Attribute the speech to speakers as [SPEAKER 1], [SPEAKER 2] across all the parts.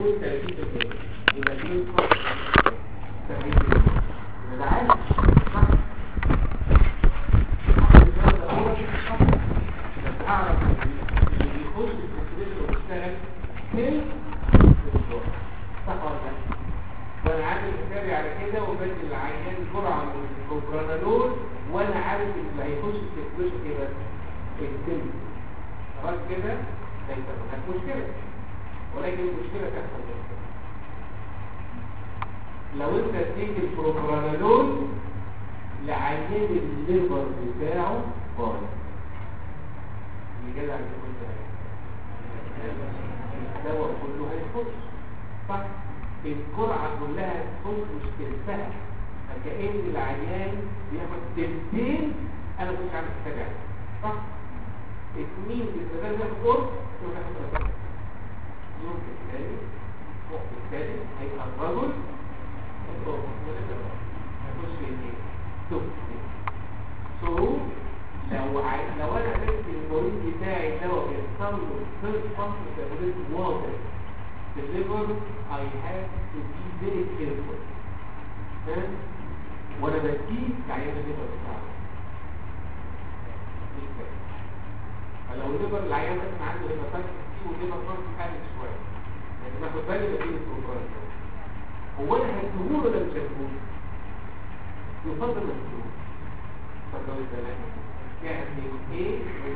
[SPEAKER 1] يبقى في ده عادي صح بس اعرف اللي بيخش الكالكوليتر ويشتغل كل صح ولا لا وانا عامل حسابي على كده وبدي العيان جرعه من الكوبرانالول وانا عارف اللي هيخش الكالكوليتر ايه بس الكل خلاص كده ليس هناك مشكله ولكن المشكله تحصل كده لو انت اديت البروبرانالول لعيان الليفر بتاعه بايظ اللي جدع يقول الدواء كله هيخش صح الجرعه كلها هتخش مش تلتها فكأن العيان بياخد تلتين انا كنت عامل حسابي عليه صح اثنين بالثلاثة ياخد قرص يروح ياخد ثلاثة يوم الثاني الثالث هيبقى الرجل هيخش في ايه؟ توكسين سو لو عايز لو انا عرفت المريض بتاعي دواء بيحصل له فيرست فانكشن ميتابوليزم واضح في الليفر I have to be very careful فاهم؟ وانا بديه كعيان الليفر بتاعه مش فاهم فلو الليفر العيان مثلا عنده ليفر فانكشن كتير والليفر فانكشن قلت شويه لازم اخد بالي بديه الكونكورنت هو انا هديهوله ولا مش هديهوله؟ يفضل ما تديهوله اتفضل الزمان يعني ايه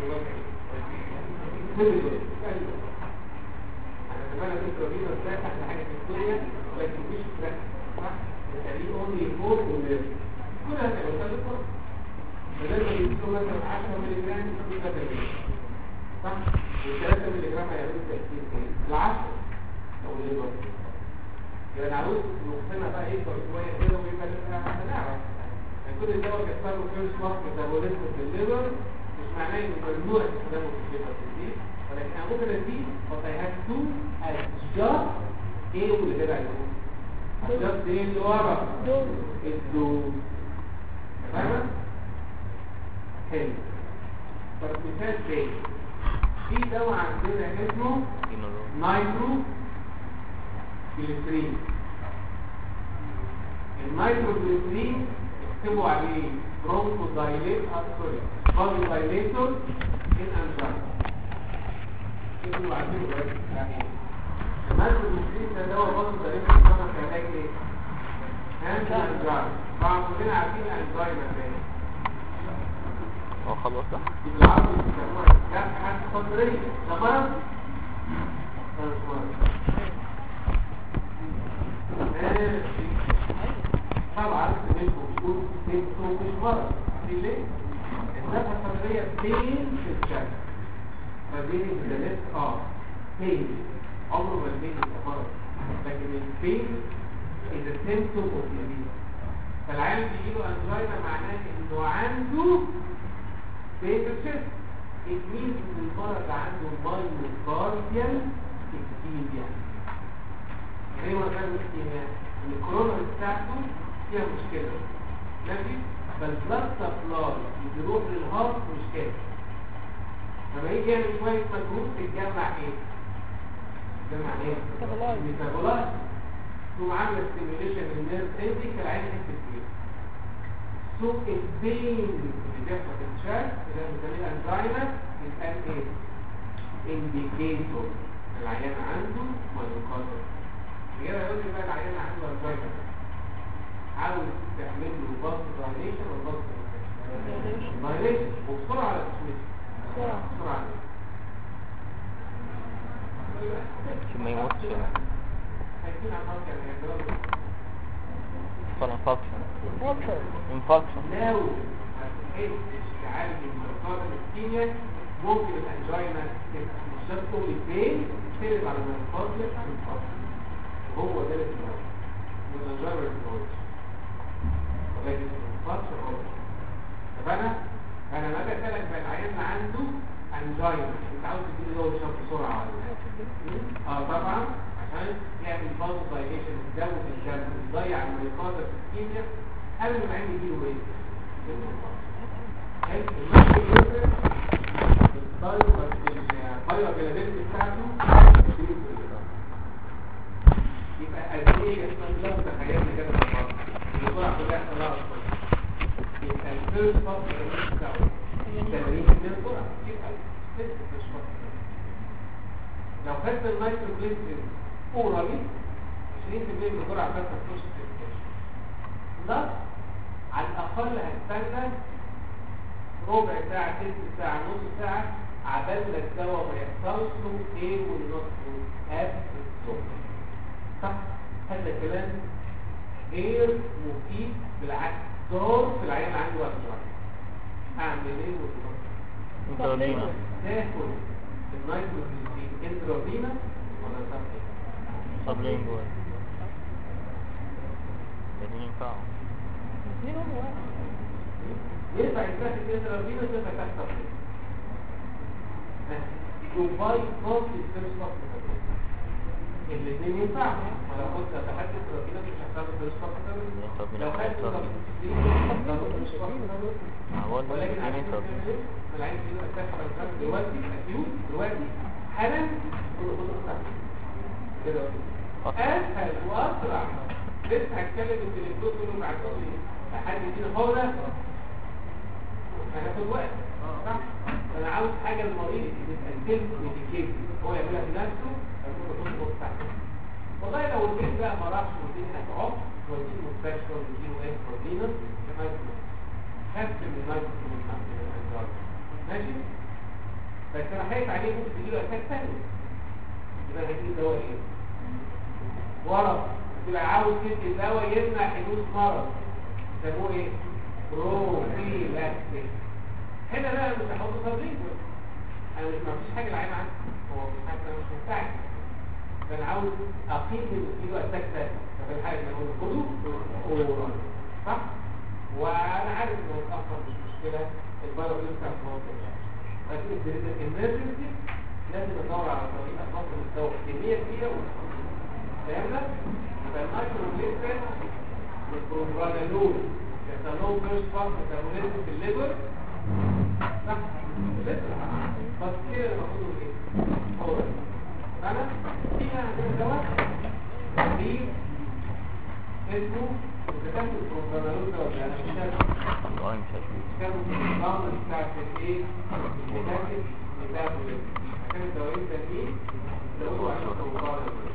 [SPEAKER 1] انا زمان فكره بينا ازاي احلى حاجه في الدنيا ولكن مش فرق صح تخليه اونلي فور وليف كل هذا يوصل لكم فلازم يديله مثلا 10 مللي جرام يبقى تمام صح وال3 مللي جرام هيعملوا تاثير ايه؟ ال10 لو الليفر يبقى انا عاوز مخنا بقى يكبر شويه كده ويبقى لسه هنعرف كل الدواء بيحصل له فيرست مارك ميتابوليزم في الليفر مش معناه انه ممنوع استخدامه في الليفر ديزيز ولكن انا ممكن اديه but I have to adjust ايه واللي كده عليهم adjust ايه اللي ورا الدوز تمام حلو طب مثال تاني في دواء عندنا اسمه نايترو جليسرين النايترو جليسرين اكتبوا عليه برونكو دايليت سوري برونكو دايليتور ان انزايم اكتبوا عليه بس يعني المادة المسلمين ده دواء برونكو دايليتور بيستخدم في علاج ايه؟ انت انزايم طبعا كلنا عارفين الانزايم ازاي
[SPEAKER 2] اه خلاص صح
[SPEAKER 1] بالعربي بيسموها كبحة صدرية ده مرض؟ ده مش مرض ماشي طبعا منكم بيقول انتوا مش مرض عارفين ليه؟ النفس الصدرية بين في الشكل فبين الجلات اه بين عمره ما البين يبقى مرض لكن البين is a symptom of disease فالعيال بيجيله انجينا معناه انه عنده بين في الشكل it means ان المرض عنده مايوكارديال اكتيميا يعني ايه مايوكارديال اكتيميا؟ ان الكورونا بتاعته فيها مشكلة ماشي فالبلاد سبلاي يروح للهارت مش كافي لما يجي يعمل شوية مجهود تتجمع ايه؟ تتجمع ايه؟
[SPEAKER 3] ميتابولايت.
[SPEAKER 1] ميتابولايت تقوم عاملة ستيميوليشن للنيرف اندي كالعين حتة فيه سوق البين اللي بيحصل في الشاك اللي احنا بنسميه انزايما يتقال ايه؟ انديكيتور العيان عنده مايوكارديال كده يقول لي بقى العيان عنده انزايما عاوز تعمل له باص دايليشن ولا باص دايليشن وبسرعه على التسويق
[SPEAKER 3] بسرعة.
[SPEAKER 1] بسرعه
[SPEAKER 2] عشان ما يموتش يعني
[SPEAKER 1] هيكون عمال يعني هيجرب
[SPEAKER 2] يحصل انفكشن
[SPEAKER 3] فاكر
[SPEAKER 2] انفكشن
[SPEAKER 1] لو هتحس تعالج المرضى الكيمياء ممكن الانجينا تبقى مش شرط تقول البين تقلب على المنفصل هو ده اللي بيحصل والانجينا ما بتتطورش ولكن المنفصل هو فانا انا ما بسالك بقى العيان عنده انجينا انت عاوز تديله دواء يشرب بسرعه ولا لا؟ اه طبعا عشان يعمل فاز دايليشن الدم في الدم يضيع الميقاطه في الكيمياء قبل ما العين يجيله ايه؟ البايو البايو افيلابيلتي بتاعته 20%. يبقى قد ايه احنا لو تخيلنا كده في الوضع الجرعه كلها احنا لا اصلا يبقى الفيرست فاست بتاعه 80% من الجرعه يبقى لسه مش فاست لو خدنا النيتروجليسرين اورالي 20% من الجرعه بس هتخش في الكاش بلس على الاقل هتستنى ربع ساعه ثلث ساعه نص ساعه عبال ما الدواء ما يحصلش له ايه والنص ابسط صح هذا الكلام غير مفيد بالعكس ضار في العيان عنده وقت اعمل ايه والنص
[SPEAKER 2] انترافينا
[SPEAKER 1] تاخد النيتروجليسرين انترافينا ولا سبلين
[SPEAKER 2] سبلينجوال الاثنين ينفعوا
[SPEAKER 1] ينفع يتاخد انترافينا تنفع تحت سبلين وباي كوست الفيرست فاست الاثنين ينفعوا ولو كنت اتحدث انترافينا مش هحتاج الفيرست فاست لو خدت انترافينا
[SPEAKER 2] هقول لك
[SPEAKER 1] ولكن
[SPEAKER 2] الاثنين
[SPEAKER 1] عشان
[SPEAKER 2] انترافينا
[SPEAKER 1] كده العين دي بتاخد الكلام دلوقتي اكيوت دلوقتي حالا كل كل كده اسهل واسرع لسه هتكلم التليفون تقول له بعد لي لحد يدينا فورة هناخد وقت صح انا عاوز حاجه المريض يتقدم ميديكيت هو يعملها بنفسه هيكون الخطوه بتاعته والله لو البيت بقى ما راحش وديه هتعق وديه مستشفى وديه ايه بروتينر كما خف من المايكرو ماشي بس انا خايف عليه ممكن تجيله اتاك ثاني يبقى هيجيب دواء ايه ورم تبقى عاوز تدي دواء يمنع حدوث مرض يسموه ايه بروفيلاكتيك هنا بقى مش هحط تبريد انا مش مفيش حاجه العين عندي هو مش حاجه أنا مش محتاج فانا عاوز اقيم من كيلو اتاك ثاني ففي الحاله اللي هو خده ورم صح وانا عارف انه متاخر مش مشكله البلد لسه في موقف لكن الدرجه الامرجنسي لازم ادور على طريقه افضل الدواء كميه كبيره فاهمنا يبقى المايكروجليسرين والبروبرانالول يتنول فيرست باس ميتابوليزم في الليبر صح لسه بس كده المفروض ايه هو انا فيها عندنا دواء في اسمه وكتبت البروبرانالول ده ولا انا مش عارف
[SPEAKER 2] والله مش عارف
[SPEAKER 1] كانوا النظام بتاعت الايه الميتابوليزم ميتابوليزم عشان الدوايين التانيين زودوا على البروبرانالول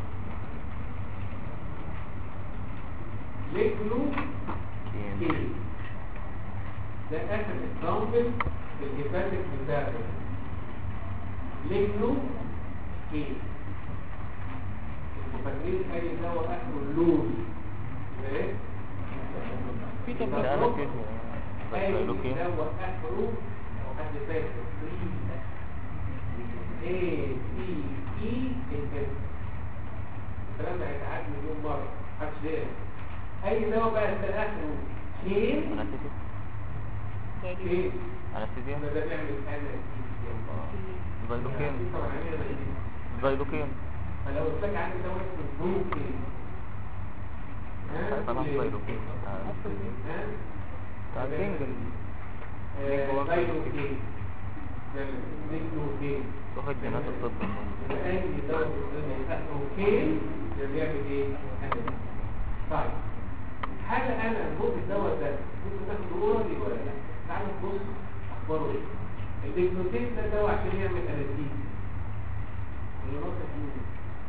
[SPEAKER 1] ليجلو
[SPEAKER 2] كين
[SPEAKER 1] كيل ده اخر اكزامبل في الهيباتيك ميتابول ليجلو كيل انتوا فاكرين اي دواء اخره اللون يبقى ايه؟
[SPEAKER 3] في
[SPEAKER 2] ده
[SPEAKER 3] تبريد
[SPEAKER 2] انا كده بس
[SPEAKER 1] اي
[SPEAKER 2] قالوا كين
[SPEAKER 1] دواء اخره حد فاكر اي سي اي الكلام ده هيتعاد مليون مره محدش ليه اي دواء بقى ده اخره كيل
[SPEAKER 2] انستيزيا
[SPEAKER 1] كيل
[SPEAKER 2] انستيزيا
[SPEAKER 1] ده ده بيعمل انستيزيا
[SPEAKER 2] زيلوكين
[SPEAKER 1] طبعا عمليه بديهيه
[SPEAKER 2] زيلوكين
[SPEAKER 1] فلو قلت لك عندي دواء اسمه بروكين ها
[SPEAKER 2] طبعا
[SPEAKER 1] ليه؟
[SPEAKER 2] زيلوكين
[SPEAKER 1] ها
[SPEAKER 2] بتاع الجنجل
[SPEAKER 1] آه، زيلوكين زيلوكين
[SPEAKER 2] روح الجينات الطب
[SPEAKER 1] اي دواء في الدنيا يسمى كين ده بيعمل ايه أنستيزيا. طيب هل انا المفروض الدواء ده ممكن تاخده اورالي ولا لا تعال نبص اخباره ايه الديكلوتين ده دواء عشان يعمل انستيزيا اللي ناقص فيه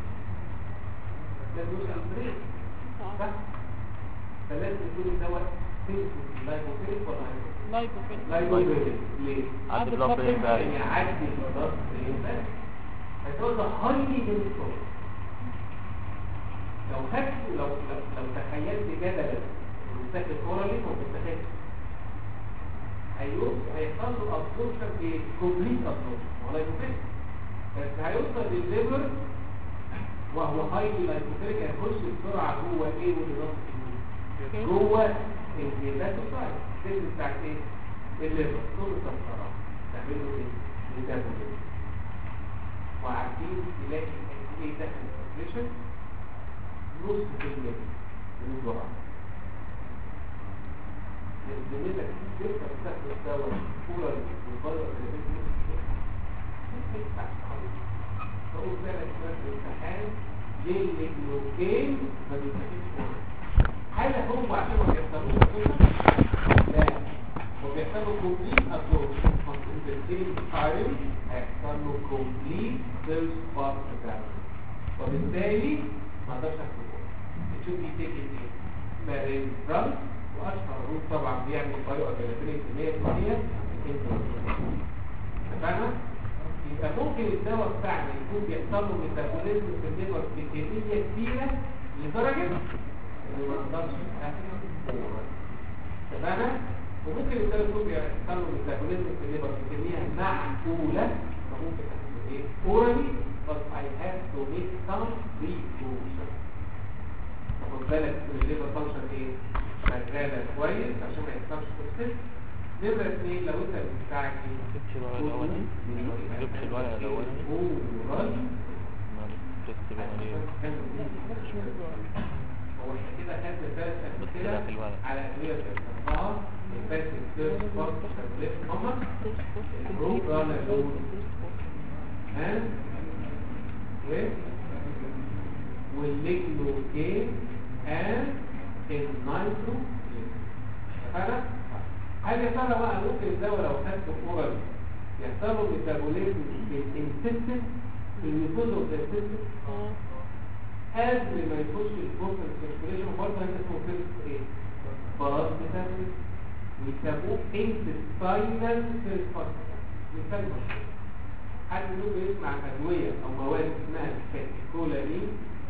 [SPEAKER 1] ده دوس البريك صح فلازم يكون الدواء سيمبل لايبوفيليك ولا
[SPEAKER 3] لايكوفيل
[SPEAKER 1] لايبوفيليك ليه
[SPEAKER 2] عدد
[SPEAKER 3] عدد
[SPEAKER 2] بلاد
[SPEAKER 3] بلاد
[SPEAKER 2] بقى
[SPEAKER 1] يعني يعدي الضغط الانسان هتقول ده هايلي بنسول لو خدت لو لو, لو تخيلت جدلا المستخدم اورالي ما بتستخدمش هيوصل هيحصل له ابسوربشن بكومبليت ابسوربشن ولا يوفيك بس هيوصل للليفر وهو هايلي لايكوفيليك هيخش بسرعه جوه ايه والنظام جوه الهيباتوسايت السيل بتاعت ايه الليفر كل الصفرة تعملوا ايه ميتابوليزم وعارفين تلاقي قد ايه دخل السكريشن نص في المية من الجرعة زميلك كيف تستخدم الدواء كولر والبلر اللي بين نص كده ممكن تحت خالص فقول بالك في الامتحان للجلوكين ما بيستفيدش منه هل هو عشان ما بيحصلوش absorption؟ لا هو بيحصل له كومبليت absorption في السيم تايم هيحصل له كومبليت سيلز بارت وبالتالي ما اقدرش اكتبه تشوف دي تيجي ايه بارين رمز واشهر روت طبعا بيعمل بايو افيلابيلتي 100% اتفقنا؟ يبقى ممكن الدواء بتاعنا يكون بيحصل له ميتابوليزم في الليفر بكميه كبيره لدرجه انه ما نقدرش ناخده اتفقنا؟ وممكن الدواء يكون بيحصل له ميتابوليزم في الليفر بكميه معقوله فممكن تاخده ايه؟ اورالي but I have to make some precaution خد بالك ان الليفر فانكشن ايه؟ شغاله كويس عشان ما يحصلش توكسيك نمرة اثنين لو انت بتاعك
[SPEAKER 2] جبتش الورقة الأولاني جبتش الورقة الأولاني ما جبت الورقة
[SPEAKER 1] هو احنا كده خدنا ثلاث
[SPEAKER 2] بس
[SPEAKER 1] امثله
[SPEAKER 2] لا في الورق.
[SPEAKER 1] على ادويه بتستخدمها الفاس السيرش فورس تابلت هم البروبرانازول ها و والليجلوكين and النايترو اتفقنا؟ هل يا ترى بقى ممكن الدواء لو خدته اورال يحصل له ميتابوليزم في الانتستين في الميثود اوف ذا قبل ما يخش البروتين سيركيوليشن برضه هيبقى اسمه فيرست ايه؟ باراز ميتابوليزم ويسموه انتستاينال سيرش مثال مشهور حد منكم يسمع عن ادويه او مواد اسمها كاتيكولامين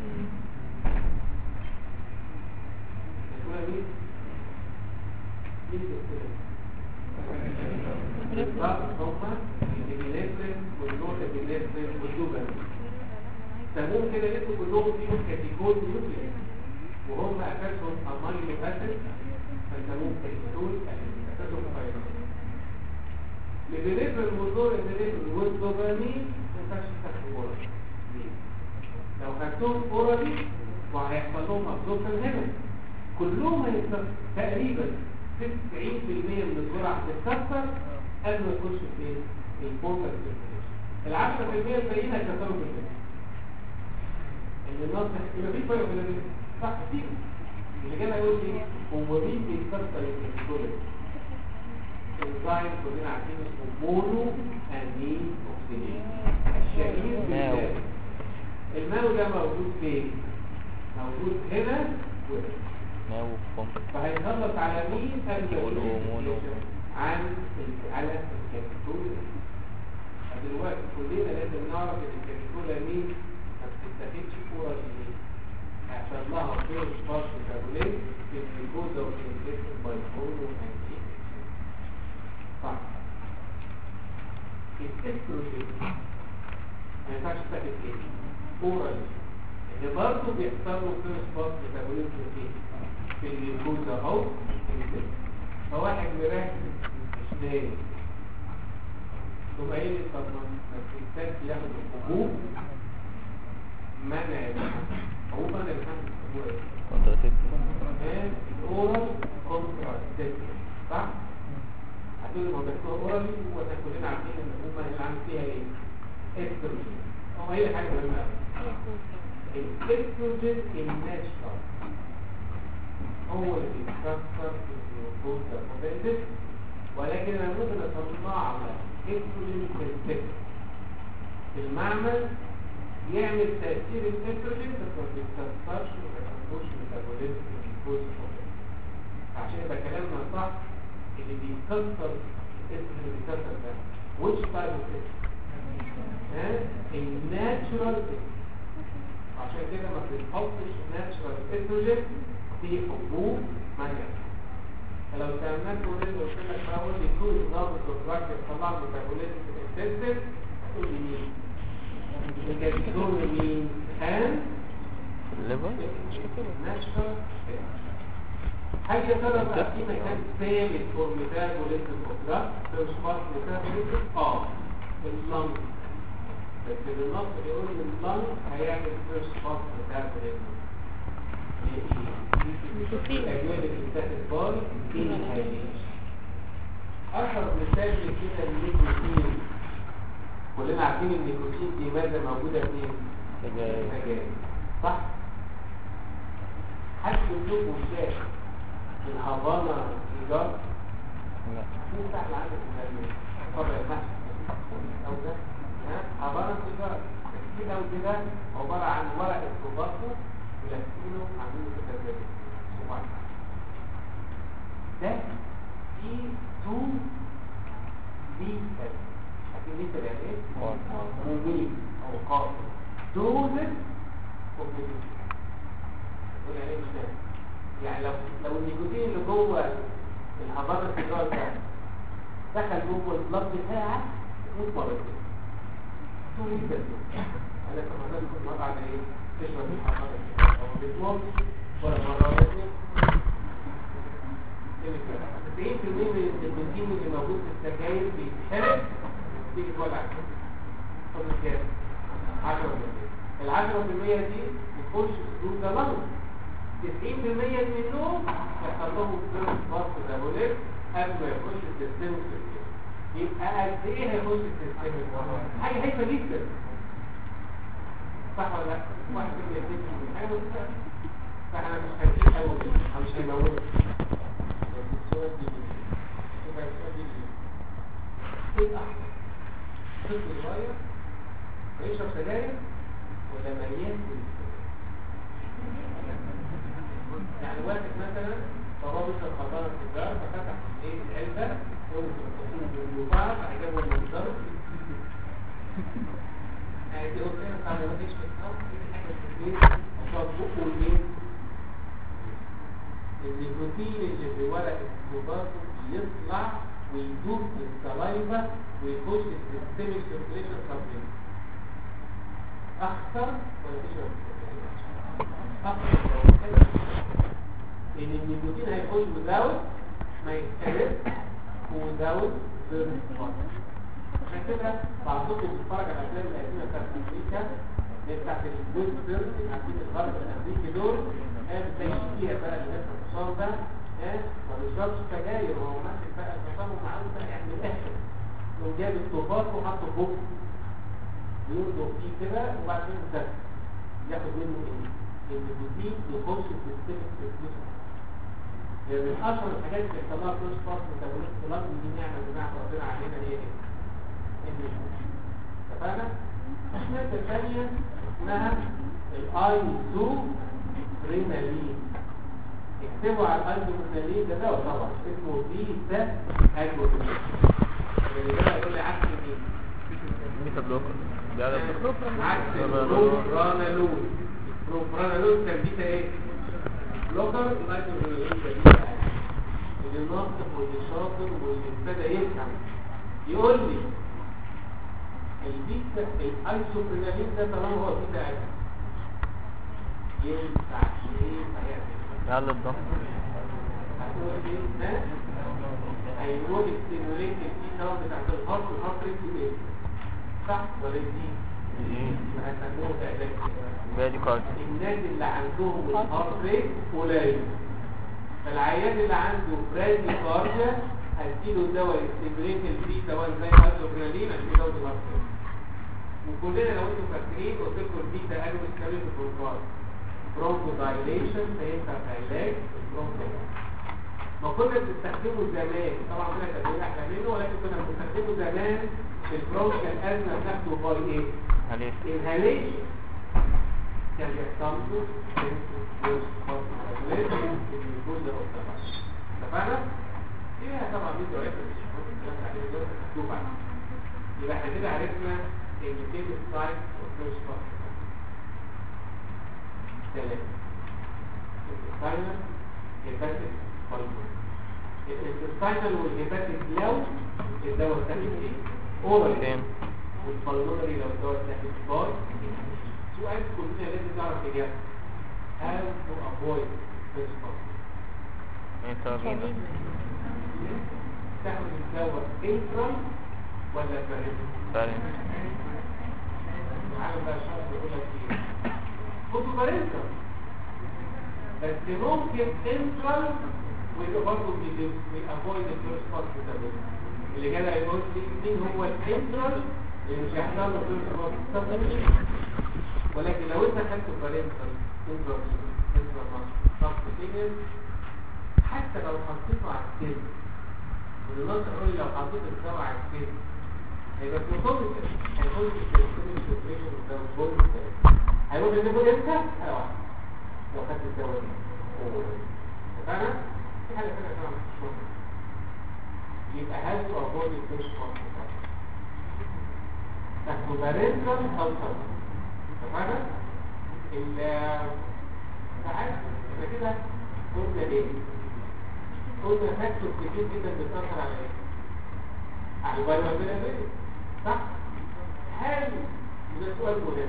[SPEAKER 1] كاتيكولامين مين كاتيكولامين؟ بالظبط هما الابينفرين والنورابينفرين والدوبامين سموهم كده لقوا كلهم فيهم كاتيكول نيوكليس وهم اساسهم امينو اسيد فسموهم كاتيكول اساسهم فايبر الابينفرين والنورابينفرين والدوبامين ما ينفعش تاخدوا اورالي ليه؟ لو خدتهم اورالي وهيحصل لهم ابزوربشن هنا كلهم هيتكسر تقريبا 90% من الجرعه هتتكسر قبل ما يخش في البورتال ال 10% الباقيين هيتكسروا في الجسم ان النص يبقى في فرق بين الاثنين صح كتير اللي جاي يقول لي هو مين بيكسر الكولين الانزيم كلنا عارفين اسمه مونو امين اوكسيديز الشهير
[SPEAKER 2] ماو.
[SPEAKER 1] بالذات الماو ده موجود فين موجود هنا وهنا
[SPEAKER 2] ماو فم
[SPEAKER 1] فهيخلص على مين قبل ما
[SPEAKER 2] يقولوا
[SPEAKER 1] يجي
[SPEAKER 2] مونو.
[SPEAKER 1] عن ال- على الكاتيكولا دلوقتي كلنا لازم نعرف ان الكاتيكولا مين ما بتستفيدش كورة ليه عشان لها غير سبارش ميتابوليت في الجلوكوزا والانجليزم بايكولو صح الاستروجين ما ينفعش تاخد ايه؟ اورال اللي برضه بيحصل له فيرست باس ميتابوليزم ايه؟ في الجلوكوزا اهو فواحد مركز مش نايم ثم ايه اللي طب ما الانسان ياخد الحبوب منع هو منع الحمل هو ايه؟
[SPEAKER 2] كونتراسيبت
[SPEAKER 1] كمان الاورال كونتراسيبتيف صح؟ هتقول لي ما بيحصل اورال واحنا كلنا عارفين ان هم اللي عامل فيها ايه؟ استروجين هو هي حاجه مهمه قوي الاستروجين الناتشرال هو اللي بيتكسر في الجلوكوز كونتنت ولكن انا ممكن اصنع لك استروجين سنتيتيك في المعمل يعمل تأثير الاستروجين بس ما بيتكسرش وما بيكسرش ميتابوليزم في الجلوكوز كونتنت عشان يبقى كلامنا صح اللي بيكسر الاستروجين اللي بيكسر ده which type of استروجين؟ ها؟ الناتشرال عشان كده ما بنحطش ناتشرال استروجين في حبوب منع فلو سألناك ولد قلت لك اول يكون نظام الكونتراكت يطلع ميتابوليزم في الانتستين هتقول لي مين؟ الكاتيكول مين؟ خان
[SPEAKER 2] الليفر
[SPEAKER 1] ناتشرال هل يا ترى بقى في مكان ثالث فور ميتابوليزم كونتراكت في سبارت ميتابوليزم؟ اه اللنج بس بالنص بيقول ان اللنج هيعمل فيرست سبارت ميتابوليزم الأجوال اللي بتتاخد بار inhalation أشهر مثال لكده النيكوتين كلنا عارفين النيكوتين دي مادة موجودة فين؟
[SPEAKER 2] سجاير.
[SPEAKER 1] السجاير صح حد منكم شاف الهافانا ايجار
[SPEAKER 2] لا
[SPEAKER 1] في سهل عندك في طبع المحشي او ده ها هافانا ايجار كده وكده عباره عن ورق الطوباكو ولاسينه عاملينه كده زي صباع ده في تو ليتر عارفين ليتر يعني ايه؟ مميت او قائم دوزن كومبليت يقول يعني ايه مش فاهم يعني لو لو النيكوتين اللي جوه الهبار السيجار ده دخل جوه البلاد بتاعك تموت مرتين تو ليتر انا كمان لازم كنت مرة على ايه؟ تشرب الهبار السيجار هو بيتموت ولا مرة ولا اتنين 90% من البنزين اللي موجود في السجاير بيتحرق تيجي تولع فاضل كام؟ 10% ال 10% دي بتخش ثرو ذا لانج 90% منهم يحصل لهم فيرست باس ميتابوليك قبل ما يخش السيستم يبقى قد ايه هيخش السيستم حاجه هايفه جدا صح ولا لا؟ واحد من الاثنين حاجه بسيطه فاحنا مش هنجيب قوي مش هنموت السؤال دي يبقى السؤال دي ايه الاحسن؟ طفل صغير يشرب سجاير ولا مليان يعني واحد مثلا بابا بيشرب خضار السيجار ففتح ايه العلبه يقول بالمباعد هيجيبه المنظر يعني دي قلت لها تعالى ما فيش كتاب في حاجه في البيت اشرب بقه والبيت النيكوتين اللي في ورق السيجار يطلع ويدوب في السلايفا ويخش في السيستميك سيركيليشن سبليم اخطر ولا تشرب اخطر لو كده ان النيكوتين هيخش without ما يتكلم without burning spot عشان كده بعضكم بتتفرج على الافلام القديمه بتاعت امريكا اللي هي بتاعت الجوز بيرن عارفين الغرب الامريكي دول قال زي فيها بقى الناس الحصان ده ها ما بيشربش سجاير وهو ماسك بقى الحصان ومعاه بقى يعني من الاخر يقوم جايب الطوبات وحطه في بقه يرضغ فيه كده وبعدين ده ياخد منه ايه؟ النيكوتين يخش في السيستم سيركيوليشن يعني من اشهر الحاجات اللي بيحصلها فلوس فاست ميتابوليك بلاد دي نعمه بنعمه ربنا علينا هي ايه؟ اتفقنا؟ المادة الثانية اسمها الايزو برينالين اكتبوا على الايزو برينالين ده دواء طبعا اسمه بيتا اجوبرين اللي ده يقول لي عكس مين؟
[SPEAKER 2] بيتا بلوكر ده على بلوكر
[SPEAKER 1] عكس البروبرانالول البروبرانالول كان بيتا ايه؟ بلوكر الايزو برينالين ده بيتا اللي ناطق واللي شاطر واللي ابتدى يفهم يقول لي البيتا الايزوبرينالين ده طالما هو بيتا اجل ينفع ينفع يعمل
[SPEAKER 2] يعلى الضغط
[SPEAKER 1] هتقول ايه ها هيقول ستيموليت البي ساوند بتاعت الهارت والهارت ريت ايه صح ولا دي
[SPEAKER 2] ايه
[SPEAKER 1] ما هتسموه ده علاج
[SPEAKER 2] بادي كارد
[SPEAKER 1] الناس اللي عندهم الهارت ريت قليل فالعيان اللي عنده برادي كارديا هديله دواء يستمريت البيتا 1 زي الادرينالين عشان يزود الهارت ريت وكلنا لو انتم فاكرين قلت لكم البيتا قالوا بيتكلم في البروتوكول برونكو دايليشن فينفع في علاج البرونكو ما كنا بنستخدمه زمان طبعا كنا تدوير احلى منه ولكن كنا بنستخدمه زمان في البرونكو الازمه بناخده باي ايه؟
[SPEAKER 2] عليه
[SPEAKER 1] inhalation كان بيحصل له اتفقنا؟ فيها طبعا فيديو عرفنا الكلام عليه دلوقتي مكتوب عنه يبقى احنا كده عرفنا indicated site of first part ثلاثة intestinal hepatic pulmonary الانتستينال والهيباتيك لو الدواء الثاني ايه؟ اورال
[SPEAKER 2] فين
[SPEAKER 1] والبلمونري لو الدواء الثاني باي سؤال كلنا لازم نعرف اجابته how to avoid this problem
[SPEAKER 2] انترافينوس
[SPEAKER 1] تاخد الدواء انترال ولا بارنتال
[SPEAKER 2] بارين
[SPEAKER 1] عارف بقى الشخص يقول لك ايه خدوا بارنتال بس ممكن انترال ويبقى برضه بيأفويد الفيرست بارت ميتابوليزم اللي جاي هيقول لي مين هو الانترال اللي مش هيحصل له فيرست بارت ميتابوليزم ولكن لو انت خدت بارنتال انترافينوس انترافاسكولار سبكوتينيوس حتى لو حطيته على السن والناس يقول لي لو حطيت الدواء على السن هيبقى في مصابة هيكون في السيستم الفلتريشن قدام البول هيروح النبول امتى؟ حاجة واحدة لو خدت الدواء ده اتفقنا؟ في حاجة ثانية طبعا مش مهمة يبقى هل تو افويد الفيش كونتاكت تاخدوا بارنتال او سبب اتفقنا؟ ال ساعات احنا كده قلنا ايه؟ قلنا فاكتور كتير جدا بتأثر على ايه؟ على البايوافيلابيلتي صح؟ هل وده سؤال مهم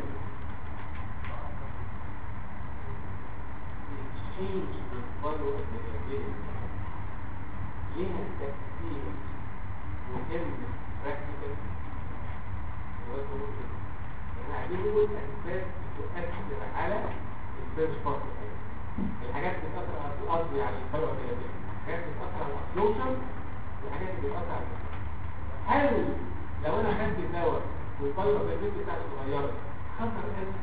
[SPEAKER 1] التشينج في البايوافيلابيلتي ليها تأثير مهم براكتيكال يعني عايزين نقول أسباب تؤثر على السيرش بارت الحاجات اللي بتأثر على قصدي على البايوافيلابيلتي الحاجات اللي بتأثر على الابلوشن والحاجات اللي بتأثر على هل لو انا خدت الدواء والفايبر بالبيت بتاعتي اتغيرت خطر قوي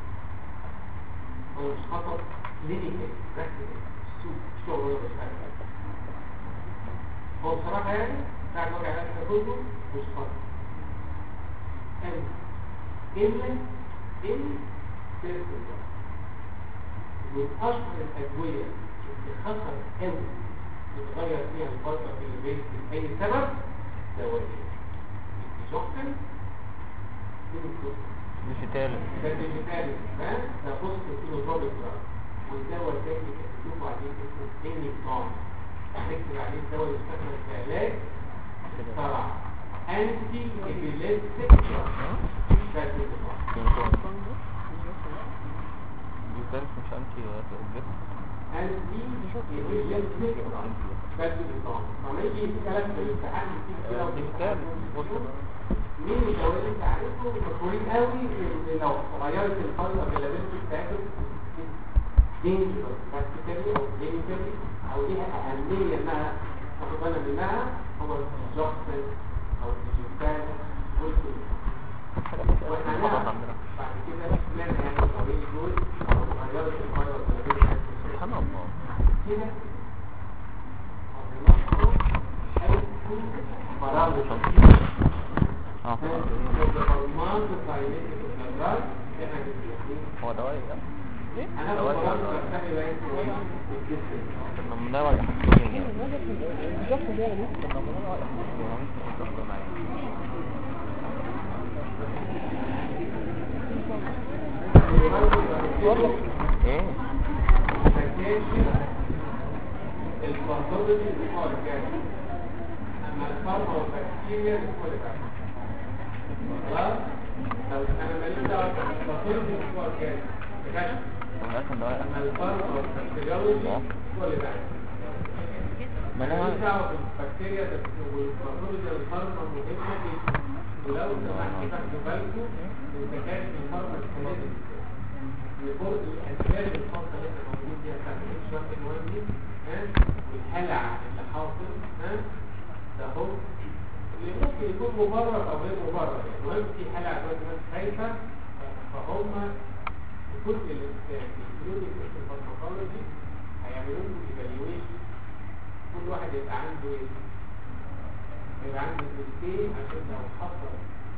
[SPEAKER 1] ولا مش خطر كلينيكال براكتيكال سوق شغل ولا مش عارف هو بصراحه يعني بعد ما وجع القلب كله مش خطر قوي الا ان سيرفر من اشهر الادويه اللي خطر قوي يتغير فيها الفايبر بالبيت لاي سبب دواء الديجوكسين
[SPEAKER 2] مش تالت
[SPEAKER 1] ده الديجيتال ده ده بوست كيلوتروبيك دراج والدواء الثاني تكتبوا عليه اسمه تاني نظام هنكتب عليه الدواء يستخدم كعلاج الصرع انتي ابيليبتيك دراج ده النظام
[SPEAKER 2] ديوكانس مش انتي اوبجكت
[SPEAKER 1] انتي ابيليبتيك دراج ده النظام لما يجي كلام في الامتحان يجي كده
[SPEAKER 2] ديجيتال
[SPEAKER 1] مين الدواء اللي انت عارفه مشهورين قوي اللي لو غيرت الفايل افيلابيلتي بتاعته دينجرس براكتيكالي او كلينيكالي او ليها اهميه انها تاخد بالنا منها هو الجوكسن او الديجيتال والكل واحنا هنعرف بعد كده اشمعنى يعني الدوايين دول او غيرت الفايل افيلابيلتي
[SPEAKER 2] سبحان الله
[SPEAKER 1] كده هنلاحظ أي برامج
[SPEAKER 2] اه هو دواء ايه
[SPEAKER 1] انا
[SPEAKER 2] دواء
[SPEAKER 1] بقول بستحي بقى
[SPEAKER 2] كنا منوع يحسسني يعني
[SPEAKER 3] الجرح ده يا بنت
[SPEAKER 2] كنا منوع يحسسني معايا ايه
[SPEAKER 1] الباثولوجي الاسبوع الجاي اما الفارما والبكتيريا الاسبوع اللي بعده خلاص لو انا ماليش دعوه بالباثولوجي الاسبوع الجاي بجد
[SPEAKER 2] هو اصلا دواء
[SPEAKER 1] اما الفارما والبكتيريولوجي الاسبوع اللي بعده
[SPEAKER 2] ما
[SPEAKER 1] ماليش
[SPEAKER 2] انا
[SPEAKER 1] دعوه بالبكتيريا والباثولوجي الفارما مهمه جدا ولو سمحتوا تاخدوا بالكم من تكاليف الفارما السنه لفوق الأسباب الخاصة اللي احنا موجودين فيها بتاعت الاتش 1 ان 1 دي ها والهلع اللي حاصل ها ده هو اللي ممكن يكون مبرر أو غير مبرر يعني المهم في هلع دلوقتي ناس خايفة فهم كل الكلينيك في الفارماكولوجي هيعملوا لكم ايفالويشن كل واحد يبقى عنده ايه؟ يبقى عنده تستين عشان لو حصل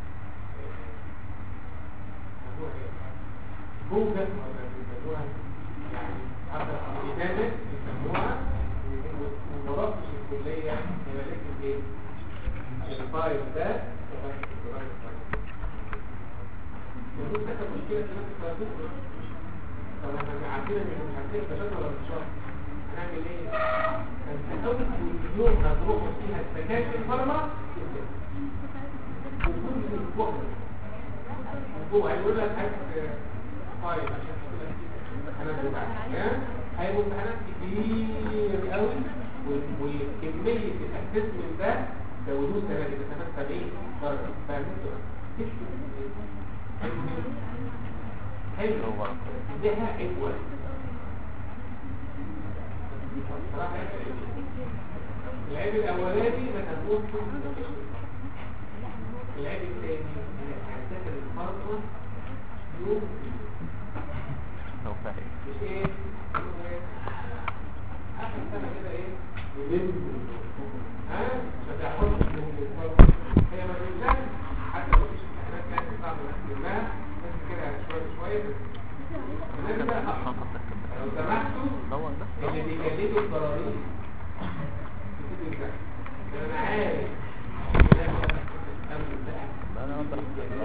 [SPEAKER 1] هو ايه؟ بوجة ولا بيسموها يعني أكثر إدانة بيسموها ومربش الكلية هنا لكن إيه الفايل ده وغير الفايل يقول لك مشكلة في نفس الفايل طب احنا عارفين ان مش عارفين التشكل ولا مش شرط هنعمل ايه؟ هنحاول يوم هتروحوا فيها السكاشن الفارما وكل اسبوع هو هيقول لك هات فايل عشان تقول لك الامتحانات بتاعتك هيبقوا امتحانات كتير قوي وكمية الاسسمنت ده زودوه السنة دي بتاخد 70 درجة فاهمين حلو اديها ايكوال العيب الاولاني ما تنقوش العيب الثاني انك هتذاكر الفرصة يوم
[SPEAKER 2] وفاهم
[SPEAKER 1] مش ايه اخر سنه كده ايه يلم ها مش هتحفظ هي ما تنساش حتى لو مفيش امتحانات كانت صعبه نحلها بس كده شويه شويه بس نبدا
[SPEAKER 2] الشنطة بتكتب
[SPEAKER 1] لو سمحتوا
[SPEAKER 2] دور بس
[SPEAKER 1] اللي بيجلدوا القرارين بتكتب ازاي انا عارف
[SPEAKER 2] لا انا اقدر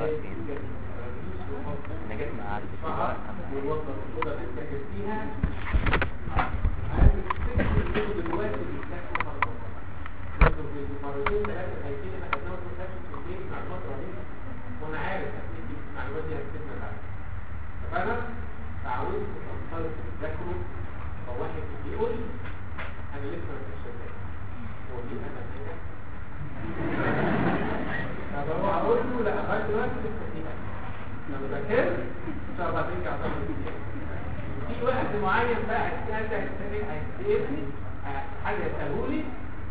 [SPEAKER 2] انا جيت مع عارف الورق
[SPEAKER 1] يوظف الأوضة اللي بتذاكر فيها عايز السجن اللي هو دلوقتي بيستخدم مرتين مرتين ثلاثة هيجي لنا خدناهم في سكشن في البيت معلومات رهيبة وأنا عارف هتيجي المعلومات دي هتفيدنا بعد فأنا تعودت أنطلق تذاكره فواحد بيقول لي أنا لسه ما كنتش شغال هو دي أنا كده طب هو هقول له لا لغاية دلوقتي لسه في أنا لما ذاكرت ان شاء الله ترجع تعمل في وقت معين بقى هتسال هتسال هيسالني حاجه يساله لي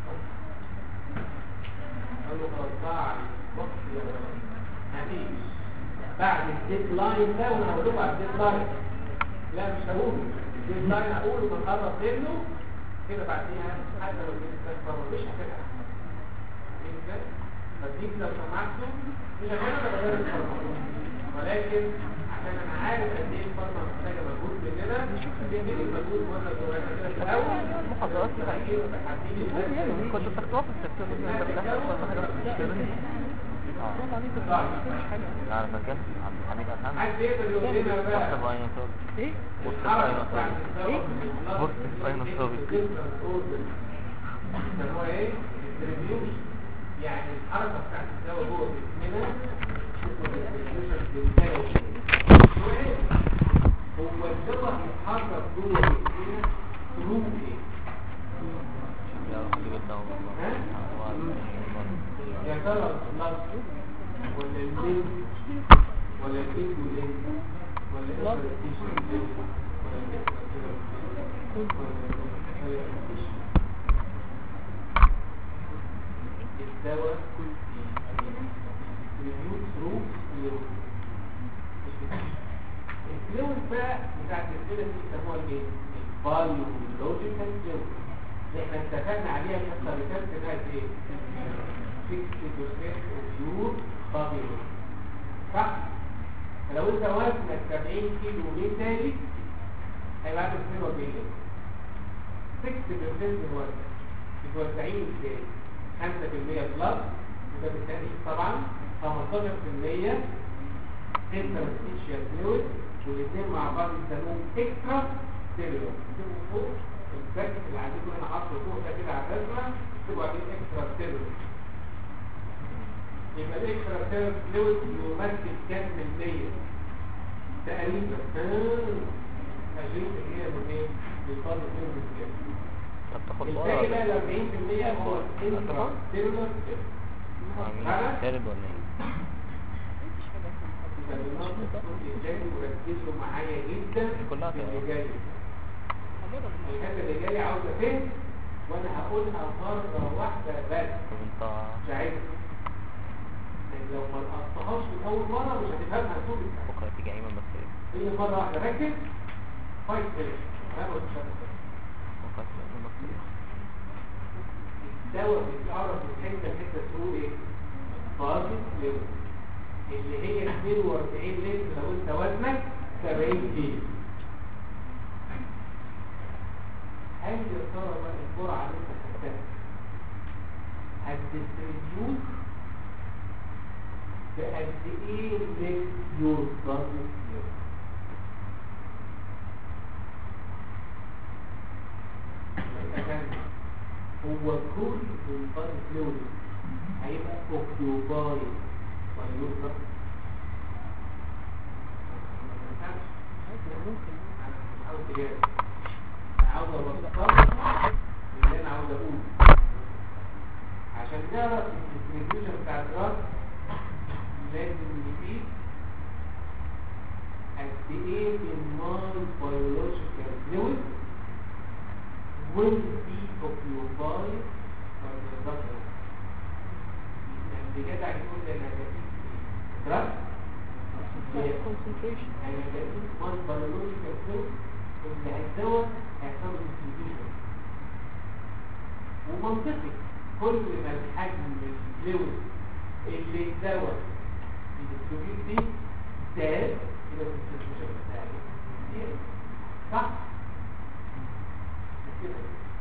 [SPEAKER 1] اقول له خلاص ضاع وقت يا ولد مفيش بعد الديدلاين ده وانا هقول لكم على الديدلاين لا مش هقول الديدلاين هقول من قرب منه كده بعديها حتى لو جبت بره مش هتلحق ازاي؟ فديك لو سمحتوا مش عشان انا بدرس فرمه ولكن عشان انا عارف قد ايه الفرمه محتاجه مجهود مننا بيديني المجهود وانا صغير كده في الاول
[SPEAKER 2] محاضرات
[SPEAKER 1] بعدين بحديني ازاي
[SPEAKER 2] كنت بتاخدوها في السكتور مثلا انت بتاخد اه لا انا فاكر عبد الحميد افهم
[SPEAKER 1] حد يقدر يقول لنا
[SPEAKER 2] وسط
[SPEAKER 1] بقى
[SPEAKER 2] باينوسوبي
[SPEAKER 3] ايه
[SPEAKER 2] وسط
[SPEAKER 1] الحركه بتاعت
[SPEAKER 2] باينوسوبي بص الساينوسوبي.
[SPEAKER 1] هو ايه؟ الديستريبيوشن يعني الحركه بتاعت الدواء جوه جسمنا اسمه distribution بالتالي. السؤال هو الدواء يتحرك جوه جسمنا ثرو ايه؟
[SPEAKER 2] يا رب جدا والله
[SPEAKER 1] يا ترى البلد ولا الليل ولا الايدولين ولا الانترستيشن ولا الاكسترا ولا الانترستيشن الدواء ريفيو ثرو الفلويد بقى بتاعت الفلويد دي بيسموها الايه؟ البايولوجيكال فلويد اللي احنا اتفقنا عليها الحصه اللي فاتت انها ايه؟ 60% بيور بادي صح؟ فلو انت وزنك 70 كيلو مثالي هيبقى عندك 42 كيلو 60% من وزنك متوزعين ازاي؟ 5% بلس وده بالتأكيد طبعا 15% interstitial fluid والاثنين مع بعض يسموهم اكسترا سيلولر تكتبوا فوق الباكت اللي عندكم هنا حاطه فوق ده كده على الرسمه تكتبوا عليه اكسترا سيلولر يبقى الاكسترا سيلولر فلويد يمثل كام في المية؟ تقريبا 20% من ايه؟ بيفضل فيهم الجسم
[SPEAKER 2] طب تاخد
[SPEAKER 1] الباقي
[SPEAKER 2] بقى
[SPEAKER 1] بقى ال 40% هو الانترا سيلولر
[SPEAKER 2] شارب ولا ايه؟
[SPEAKER 1] وركزوا معايا جدا
[SPEAKER 2] كلها
[SPEAKER 1] في اللي
[SPEAKER 2] كده.
[SPEAKER 1] جاي الحته اللي جايه عاوزه فهم وانا هقولها مره واحده بس
[SPEAKER 2] طب انت
[SPEAKER 1] ساعتها لكن لو ما لقطتهاش من اول مره مش هتفهمها طول السنه
[SPEAKER 2] بكره تيجي ايمن بس ايه؟
[SPEAKER 1] هي مره واحده ركز فايت فينش انا ما قلتش هتفهم.
[SPEAKER 2] بكره تيجي ايمن بس ايه؟
[SPEAKER 1] الدواء بيتعرف من حته لحته ثرو ايه؟ بازل ليفل اللي هي 42 لتر لو انت وزنك 70 كيلو هل يا ترى بقى الجرعه اللي انت خدتها هتديستريبيوت بقد ايه من يور بازل ليفل هو كل البادي فلويد هيبقى اوكيوباي ويوزر عاوز اوصل اللي انا عاوز اقوله عشان نعرف الديستريبيوشن بتاع الراس لازم نقيس قد ايه النون بيولوجيكال فلويد will be occupied by the vessel. يعني بجد عايز يقول لي انا هجيب رأس
[SPEAKER 3] concentration
[SPEAKER 1] يعني كأنه one biological cell اللي هيتدور هيحصل له distribution ومنطقي كل ما الحجم الفلويد اللي اتدور الديستريبيوت دي زاد يبقى الديستريبيوشن بتاعي زيادة. صح؟ كده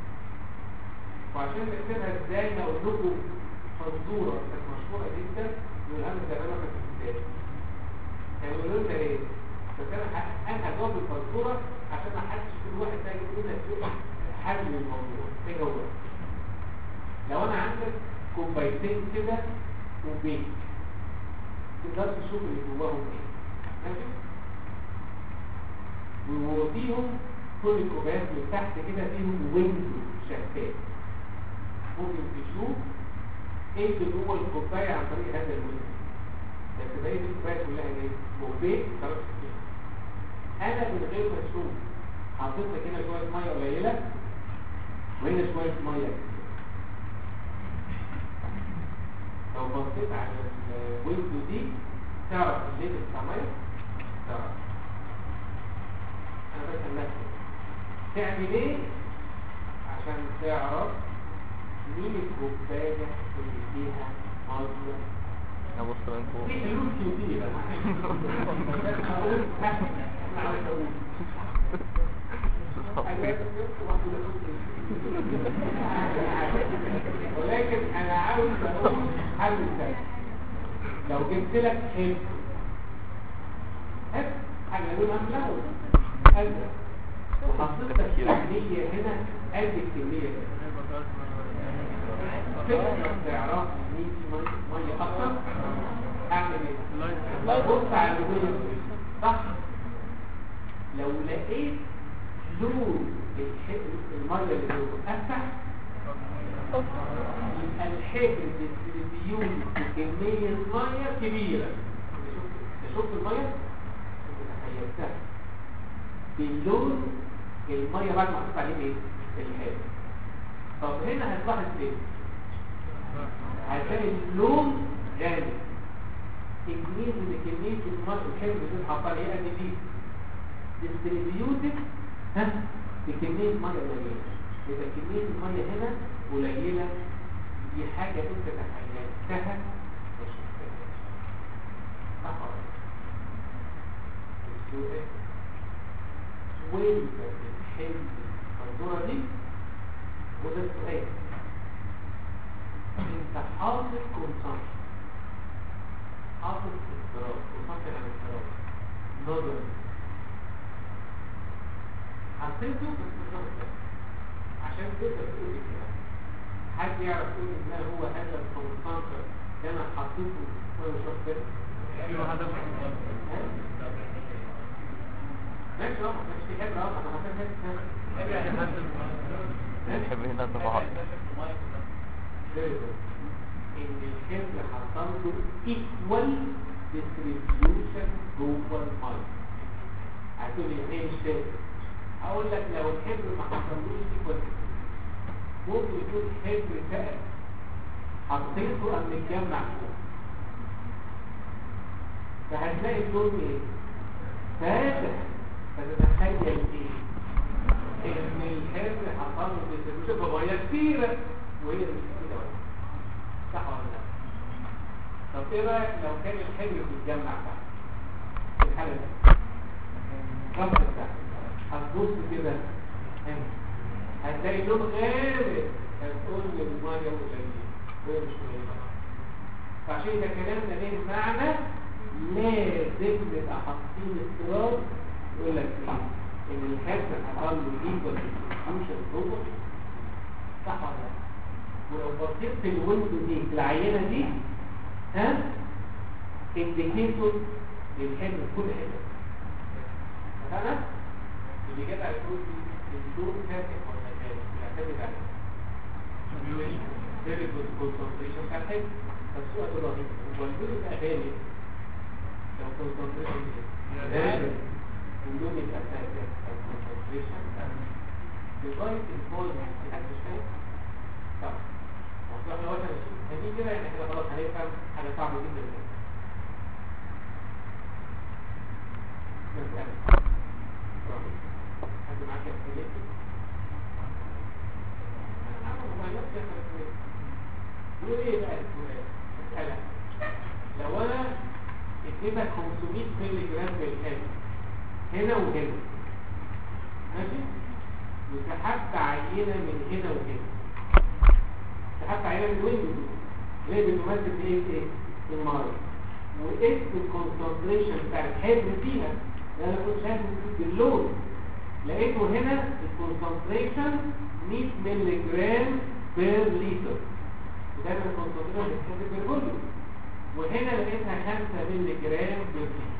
[SPEAKER 1] وعشان نكتبها ازاي اقول لكم فزوره كانت مشهوره جدا والهم زي ما كانت في الكتاب كانوا يقولوا لنا ايه بس انا ه- انا هجاوب الفزوره عشان ما حدش كل واحد تاني يقول لنا شوف حل الموضوع ايه هو لو انا عندك كوبايتين كده وبيت تقدر تشوف اللي جواهم ايه ماشي وفيهم كل الكوبايات من تحت كده فيهم ويندو شفاف ممكن تشوف ايه اللي جوه الكوبايه عن طريق هذا الويندو بس بقيه الكوبايه كلها ايه كوبايه خلاص كده انا من غير ما اشوف حاطط لك هنا شويه ميه قليله وهنا شويه ميه كتير. لو بصيت على الويندو دي تعرف الليل بتاع ميه تعرف انا بس نفسي تعمل ايه عشان تعرف مين الكوبايه اللي فيها ميه
[SPEAKER 2] ابص من فوق
[SPEAKER 1] في حلول كتير بس هقول انا عايز اقول ولكن انا عاوز اقول حل ثاني لو جبت لك حب حب حاجه لونها ملون ازرق وحطيت لك كميه هنا قد الكميه دي تقدر تعرف مين في ميه ميه اكتر اعمل ايه بص على اللون صح لو لقيت لون الح- الميه اللي جوه افتح يبقى الحبر ديستريبيوت بكمية مية كبيرة انت شفت المية؟ انت تخيلتها باللون المية بعد ما حطيت عليه ايه؟ الحبر طب هنا هتلاحظ ايه؟ هتلاقي اللون غامق كمية من كمية المية الحبر اللي اتحط عليه قد دي ديستريبيوتد ها بكمية مية قليلة يبقى كمية المية هنا قليلة دي حاجة انت تخيلتها ما شفتهاش صح ولا لا؟ السؤال وانت بتحل الفاتورة دي وده السؤال انت حاطط كونسامشن حاطط اضطراب كونسامشن عن اضطراب نظري حطيته بس بالنظر عشان تقدر تقول الكلام حد يعرف يقول ان ده هو هذا الكونسامشن اللي انا حطيته وانا مش واخد بالي ماشي اه ماشي في حبر اه انا حطيت حبر
[SPEAKER 2] بنحب هنا الضبعات
[SPEAKER 1] ان الحبر حصل له ايكوال ديستريبيوشن جوه الميه هتقول لي ايه مش فاهم اقول لك لو الحبر ما حصلوش ايكوال ممكن يكون حبر سقف حطيته قام متجمع فوق فهتلاقي اللون ايه فاتح فتتخيل ايه ان الحبر حصل له ديستريبيوشن بميه كتيره وهي مش كده ولا صح ولا لا طب ايه رايك لو كان الحبر بيتجمع تحت في الحاله دي الضغط بتاعك هتبص كده هنا هتلاقي لون غامق هتقول لي الميه قليله وهي مش قليله فعشان ده كلامنا ليه معنى لازم نبقى حاطين اضطراب يقول لك ايه ان الحبر حصل له ايكوال ديستريبيوشن جوه صح ولا لا ولو بصيت في الويندو دي في العينه دي ها انديكيتور للحبر في كل حته فانا اللي جاب على الكود دي اللون فاتح ولا فاتح بيعتمد على فيري جود كونسنتريشن بتاع الحبر بس سؤال رهيب هو اللون يبقى غالي لو كونسنتريشن غالي واللون يبقى فاتح او كونسنتريشن لغايه الفول حد مش فاهم طب موضوع لو احنا هنيجي كده احنا كده خلاص هنفهم حاجه صعبه جدا جدا هنا وهنا ماشي وسحبت عينة من هنا وهنا سحبت عينة من وين اللي هي بتمثل ايه ايه المرض وقست الكونسنتريشن بتاع الحبر فيها لان انا كنت شايف باللون لقيته هنا الكونسنتريشن 100 مللي جرام بير لتر وده من الكونسنتريشن بتتحسب بالفوليوم وهنا لقيتها 5 مللي جرام بير لتر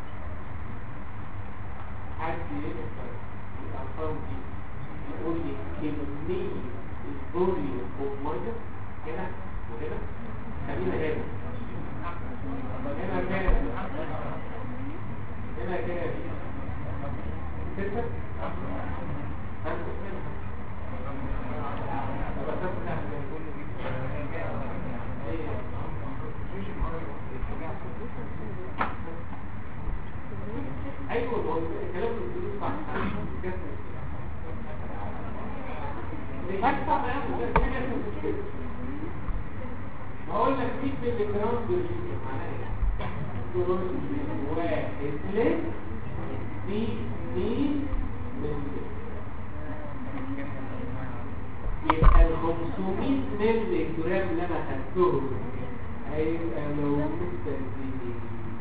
[SPEAKER 1] حد يقدر الارقام دي يقول لي كمية الفوليوم اوف ميه هنا وهنا خلينا هنا هنا كام هنا كام ستة خمسة طب أساسا ايوه ما هو الكلام اللي بتقوله صح بيحكي طبعا ياخد حاجه في المشكله بقول لك 100 مللي جرام بيرليتر معناها ايه؟ دول واحد لتر في 100 مللي يبقى ال 500 مللي جرام اللي انا خدتهم هيبقى لو مستنزلين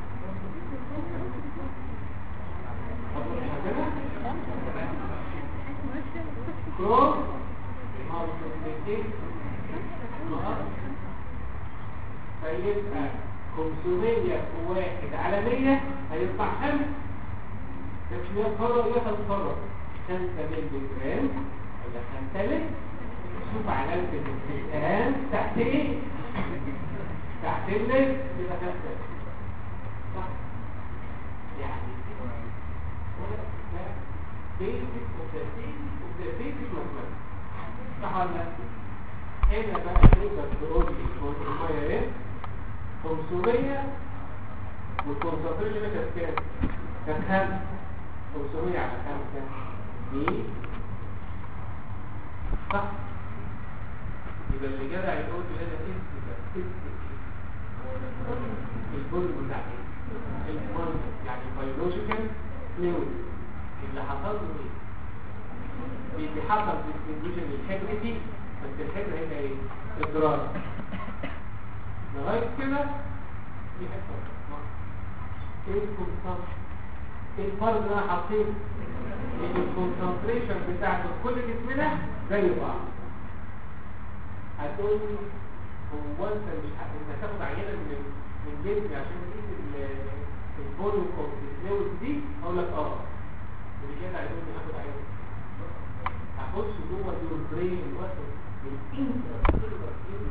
[SPEAKER 1] كروس مالتيبليكيشن فيبقى 500 في واحد على 100 هيطلع 5 بس يقرر ياخد قرر 5 مللي جرام ولا 5 لتر شوف علامة الاستهان تحت ايه؟ تحت اللتر يبقى 5 صح؟ يعني basic of the basic of the basic mathematics صح ولا لا؟ هنا بقى تقدر تقول لي الميه ايه؟ 500 والكونسنتريشن ده كانت كام؟ كان 5 500 على 5 دي صح؟ يبقى اللي جدع يقول لي هنا اسم الفوليوم بتاع ايه؟ الفوليوم يعني بيولوجيكال فلويد اللي حصل له ايه اللي حصل ديستنجيشن للحبر دي بس الحبر هنا ايه اضرار لغايه كده في حته ايه الكونسنتريشن ايه الفرق اللي انا حطيته ان الكونسنتريشن بتاعت كل جسمنا زي بعض هتقول لي هو انت مش ه- انت هتاخد عينه من من جسمي عشان تقيس الفوليوم اوف الفلويد دي اقول لك اه اللي كده عايزين ناخد عينه هخش جوه اليور برين واخد الانترا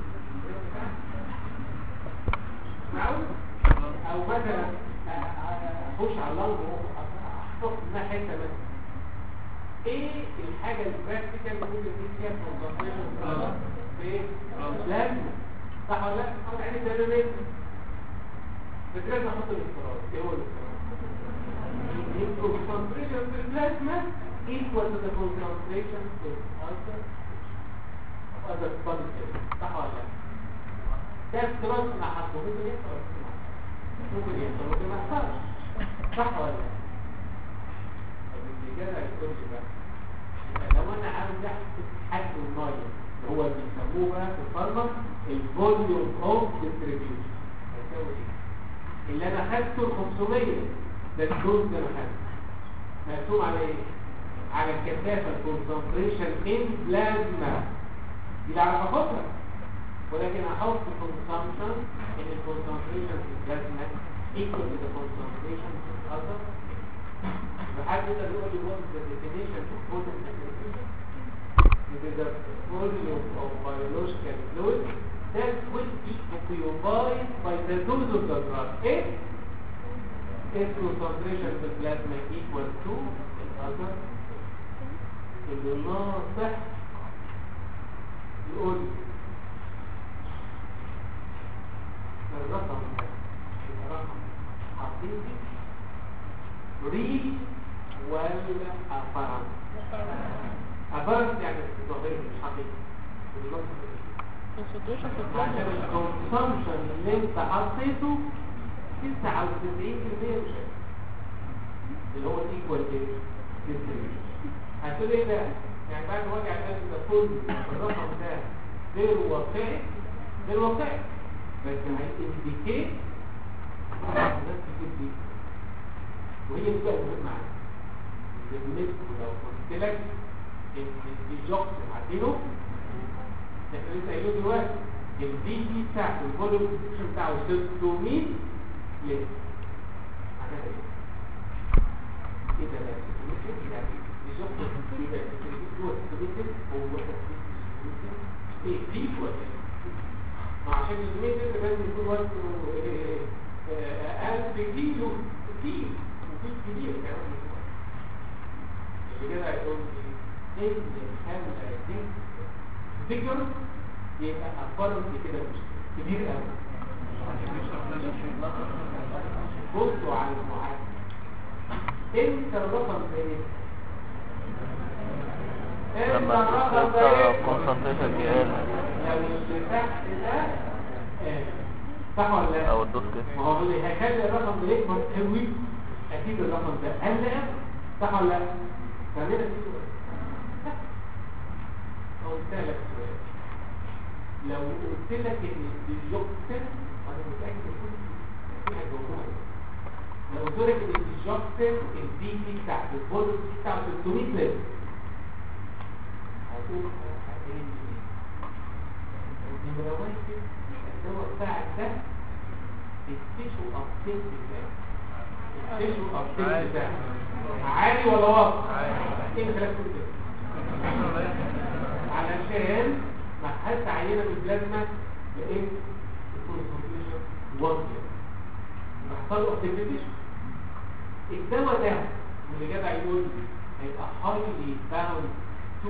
[SPEAKER 1] معقول او مثلا اخش على اللنج احط منها حته بس ايه الحاجه البراكتيكال اللي ممكن تجيب فيها كونسنتريشن في لازم صح ولا لا؟ احط عيني تماما بس لازم احط الافتراض ايه هو الافتراض؟ the concentration of the plasma equal to the concentration of other of other body cells صح ولا لا؟ ده افتراض مع حد ممكن يحصل ممكن يحصل ممكن ما يحصلش صح ولا لا؟ طب الإجابة هيكون لي بقى يبقى لو أنا عاوز أحسب حجم المية اللي هو بيسموه بقى في الفارما الفوليوم اوف ديستريبيوشن هيساوي ايه؟ اللي أنا خدته ال 500 ده الدوز ده انا مقسوم على ايه على الكثافه الكونسنتريشن ان بلازما دي اللي اعرف اخدها ولكن احط الكونسنتريشن ان الكونسنتريشن في البلازما equal to the concentration في الاذر لحد يقدر يقول لي what is the definition of volume concentration it is a volume of biological fluid that will be occupied by the dose of the drug ايه if concentration في البلازما equal to الأثر الناصح يقول الرقم ده يبقى رقم حقيقي ريل ولا أفرنت أفرنت يعني ظاهري مش حقيقي بالظبط
[SPEAKER 3] concentration في
[SPEAKER 1] عشان
[SPEAKER 3] البلازما
[SPEAKER 1] الكونسامشن اللي انت حطيته 99% مش هيبقى. اللي هو الايكوال ديستريبيوشن هتقول ايه بقى يعني بعد وجع القلب ده كله الرقم ده غير واقعي غير واقعي بس هينديكيت ناس كتير دي وهي دي بقى المهمة عندي بالنسبة لو قلت لك ان الجوكس عارفينه احنا لسه قايلين دلوقتي الدي دي بتاعت الفوليوم ديستريبيوشن بتاعه 600 ليه؟ عشان ايه؟ ايه ده بقى 600 يعني الجوكس يبقى 600 هو 600 هو 600 ايه دي ولا ايه؟ ما عشان المتر لازم يكون وزنه ألف كيلو كيلو وفي كبير كمان اللي كده هيقول لي ان الحملة دي ذكر يبقى أكبر من كده مش كبير قوي بصوا على المعادلة انت الرقم ده ايه؟ انت
[SPEAKER 2] لما
[SPEAKER 1] الرقم ده ايه؟
[SPEAKER 2] الكونسنتريشن يقل
[SPEAKER 1] لو اللي تحت ده آه، صح ولا لا؟
[SPEAKER 2] او الدوز كده
[SPEAKER 1] ما هو اللي هيخلي الرقم ده يكبر قوي اكيد الرقم ده قل صح ولا لا؟ فعندنا في سؤال قلت لك سؤال لو قلت لك ان الديجوكسين وانا متاكد ان كل حاجه موجوده لو قلت لك ان الديجوكسين الدي بي بتاعت الفولت بتاعت 600 لتر هتقول هتقول نمرة واحد الدواء بتاعك ده التيشو ابتيك بتاعك التيشو ابتيك بتاعك عالي ولا واطي؟ ايه الكلام ده؟ علشان ما خدت عينه من البلازما لقيت الكونسنتريشن واطيه بيحصل له ابتيكيشن الدواء ده واللي جدع يقول لي هيبقى هايلي باوند تو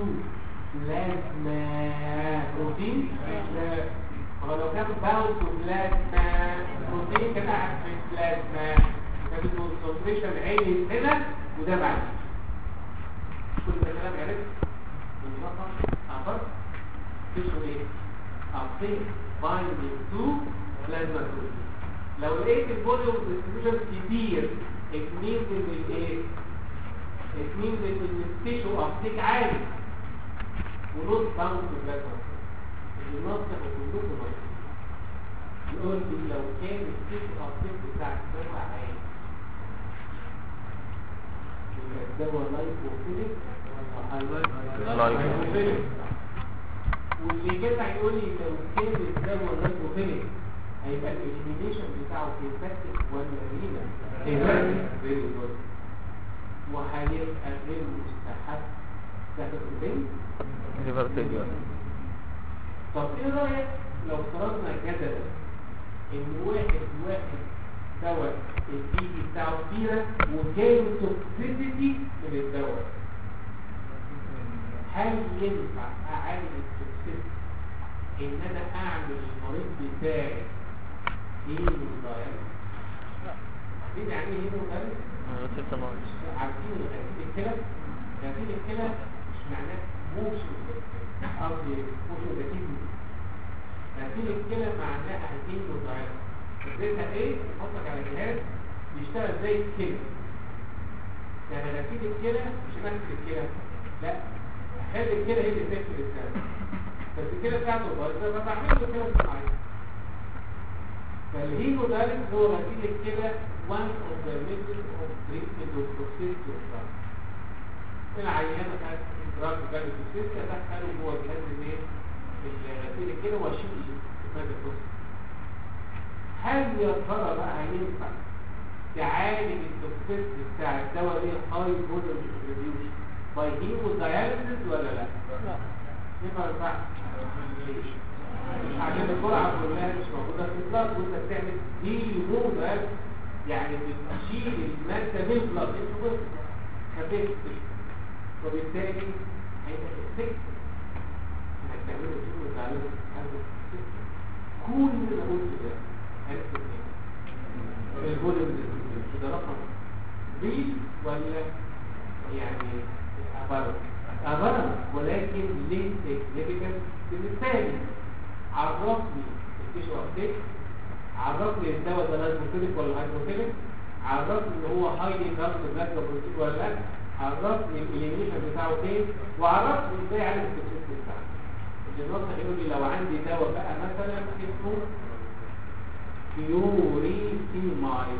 [SPEAKER 1] بلازما بروتين لا هو لو كان باوند تو بلازما بروتين كان قاعد في البلازما كان الكونسنتريشن عالي هنا وده بعد كل ده كلام عرفت بالرقم اخر تشو ايه اعطيه بايندينج تو بلازما بروتين لو لقيت الفوليوم ديستريبيوشن كتير it means ان الايه it means ان التيشو ابتيك عالي ونص باوند في بلازما اللي نصح وكلكم نصح يقول لي لو كان التيشو ابتيك بتاع الدواء عالي يبقى الدواء لايفوفيليك ولا
[SPEAKER 2] لايفوفيليك.
[SPEAKER 1] واللي كده هيقول لي لو كان الدواء لايفوفيليك هيبقى الاليمينيشن بتاعه كيفاتيك ولا رينا كيفاتيك فيري جود وهيبقى غير مستحب تاخد البنت
[SPEAKER 2] ريفرتيبيول
[SPEAKER 1] طب ايه رايك لو فرضنا جدلا ان واحد واحد دواء الدي بتاعه كبيره وجاله توكسيسيتي من الدواء هل ينفع اعالج التوكسيسيتي ان انا اعمل المريض بتاعي هيمو دايركت عارفين يعني ايه هيمو دايركت عارفين غسيل الكلى غسيل الكلى مش معناه موشن قصدي موشن غسيل غسيل الكلى معناها هيمو دايركت فكرتها ايه يحطك على جهاز بيشتغل زي الكلى يعني غسيل الكلى مش ماسك الكلى لا خلي الكلى هي اللي تقفل الدم بس الكلى بتاعته بايظه فبعمل له كلى صناعيه فالهيمو دايركت هو غسيل الكلى one of the methods of treatment of toxicity of drugs العيان خد دراج جاله توكسيسيتي ادخله جوه جهاز الايه الغسيل الكلى واشيل استفاده التوكسيك هل يا ترى بقى هينفع تعالج التوكسيسيتي بتاع الدواء ايه هاي فوليوم ديستريبيوشن باي هيمو داياليسيس ولا لا؟
[SPEAKER 3] لا
[SPEAKER 1] ينفع ما ينفعش؟ ليش؟ مش عشان الجرعه كلها مش موجوده في البلاد وانت بتعمل هيمو داياليسيس يعني بتشيل الماده من البلاد انت بص خفيف وبالتالي هيبقى افكت انك تعمله هيمو داياليسيس كل اللي انا قلته ده عرفت منين؟ الفوليوم ديستريبيوشن ده رقم ريل ولا يعني أبرد أبرد ولكن ليه significant بالتالي عرفني التيشو أبتيك عرفني الدواء ده لازموفيليك ولا هايدروفيليك عرفني ان هو هايلي ضغط بلاك بروتين ولا لا عرفني الاليميشن بتاعه فين وعرفني ازاي اعمل التشخيص بتاعه الجنرال هيقول لي لو عندي دواء بقى مثلا اسمه يوريسيمايد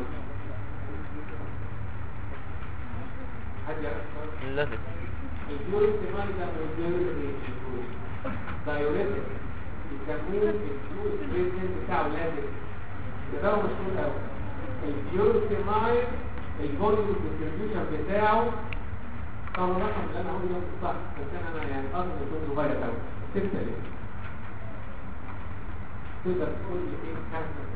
[SPEAKER 1] حد يعرف
[SPEAKER 2] لازم
[SPEAKER 1] اليوريسيمايد ده من دايوريتك يسموه الفيوز بريزنت بتاعه لازم ده دواء مشهور قوي اليوريسيمايد الفوليوم ديستريبيوشن بتاعه طبعا الرقم اللي انا هقوله ده صح بس انا يعني قصدي يكون صغير قوي 6 ليه تقدر تقول لي ايه كانسر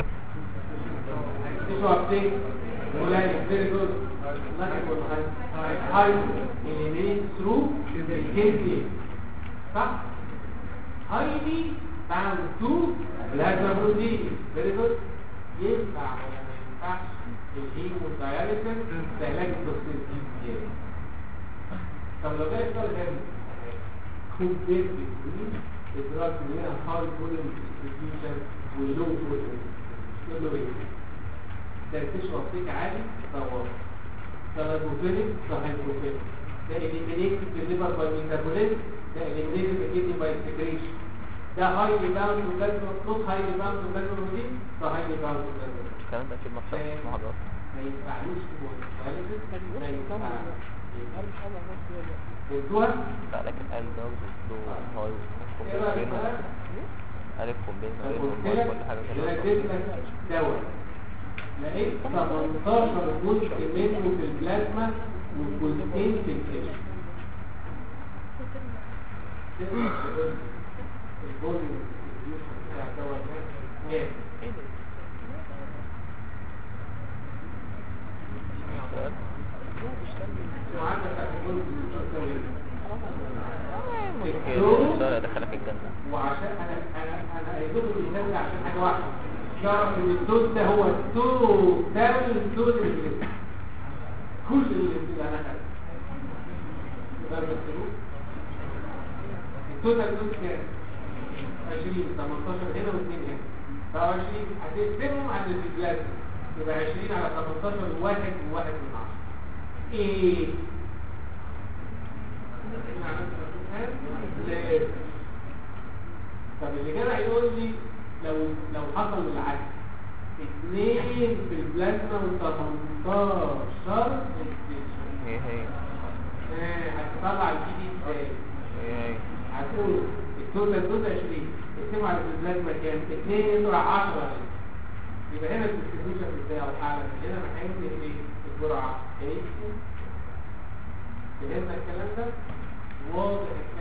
[SPEAKER 1] تسوى بتين قليل فيري جود الله يقول هاي هاي اليمين ثرو الكيدني صح هايلي باوند تو بلازما بروتين فيري جود ينفع ولا ما ينفعش الهيموداياليسيس ده علاج التوكسيك طب لو جالك سؤال غير كومبير بين ادراك ان هنا هاي فوليوم ديستريبيوشن ولو فوليوم تقول له ايه ده تشرب فيك عادي ده واضح ده لايبوفيليك ده هايبوفيليك ده اليمينيت الليفر باي ميتابوليزم ده اليمينيت الكدني باي سكريشن ده هاي باوند بلازما نص هاي باوند بلازما بروتين ده هاي باوند بلازما
[SPEAKER 2] الكلام ده اكيد محتاج في محاضرات
[SPEAKER 1] ما ينفعلوش كيموثيرابي ما ينفعش فهمتوها؟
[SPEAKER 2] لا لكن قال ده وزيتلو هاي
[SPEAKER 1] ايه رأيك بقى؟
[SPEAKER 2] قال الكومبين ما بين
[SPEAKER 1] قلت
[SPEAKER 2] الماي
[SPEAKER 1] لك
[SPEAKER 2] كل حاجة كده
[SPEAKER 1] لقيت لك دواء لقيت 18 جزء منه في البلازما وجزئين في الكشف الفوليوم ديستريبيوشن بتاع الدواء ده كام؟
[SPEAKER 2] سؤال
[SPEAKER 1] وعندك الفوليوم ديستريبيوشن
[SPEAKER 2] مشكلة السؤال هيدخلك الجنة
[SPEAKER 1] وعشان انا انا انا قايل لكم المثال ده عشان حاجه واحده تعرف ان الدوز ده هو التوتال دوز اللي لسه. كل اللي اللي انا خدته يبقى بتقولوا التوتال دوز كام 20 18 هنا و2 هنا ف 20 هتقسمهم على البلازما يبقى 20 على 18 واحد وواحد من 10 ايه لازم طب اللي كده هيقول لي لو لو حصل العكس اثنين في البلازما و18
[SPEAKER 2] هي هي
[SPEAKER 1] هتطلع الجي دي ازاي؟
[SPEAKER 2] هي هي
[SPEAKER 1] هتقول التوتال دوز 20 اقسموا على البلازما كام؟ 2 يطلع 10 يبقى هنا الديستريبيوشن بتاعه اعلى من هنا ما هينزل ايه؟ الجرعه ايه؟ فهمنا الكلام ده؟ واضح